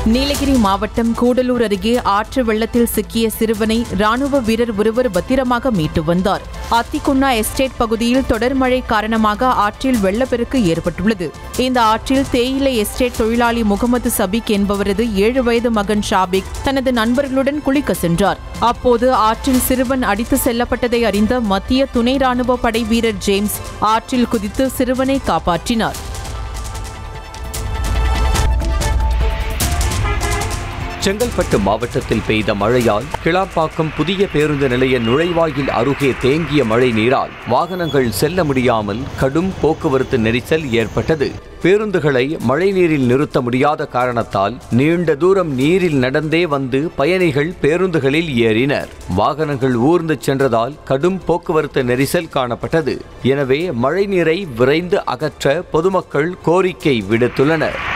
நீலகிரி மாவட்டம் கூடலூர் அருகே ஆற்று வெள்ளத்தில் சிக்கிய சிறுவனை ராணுவ வீரர் ஒருவர் பத்திரமாக மீட்டு வந்தார் அத்திக்குண்ணா எஸ்டேட் பகுதியில் தொடர் மழை காரணமாக ஆற்றில் வெள்ளப்பெருக்கு ஏற்பட்டுள்ளது இந்த ஆற்றில் தேயிலை எஸ்டேட் தொழிலாளி முகமது சபிக் என்பவரது ஏழு வயது மகன் ஷாபிக் தனது நண்பர்களுடன் குளிக்க சென்றார் அப்போது ஆற்றில் சிறுவன் அடித்து செல்லப்பட்டதை அறிந்த மத்திய துணை ராணுவ படை வீரர் ஜேம்ஸ் ஆற்றில் குதித்து சிறுவனை காப்பாற்றினார் செங்கல்பட்டு மாவட்டத்தில் பெய்த மழையால் கிளாப்பாக்கம் புதிய பேருந்து நிலைய நுழைவாயில் அருகே தேங்கிய மழை நீரால் வாகனங்கள் செல்ல முடியாமல் கடும் போக்குவரத்து நெரிசல் ஏற்பட்டது பேருந்துகளை மழைநீரில் நிறுத்த முடியாத காரணத்தால் நீண்ட தூரம் நீரில் நடந்தே வந்து பயணிகள் பேருந்துகளில் ஏறினர் வாகனங்கள் ஊர்ந்து சென்றதால் கடும் போக்குவரத்து நெரிசல் காணப்பட்டது எனவே மழைநீரை விரைந்து அகற்ற பொதுமக்கள் கோரிக்கை விடுத்துள்ளனர்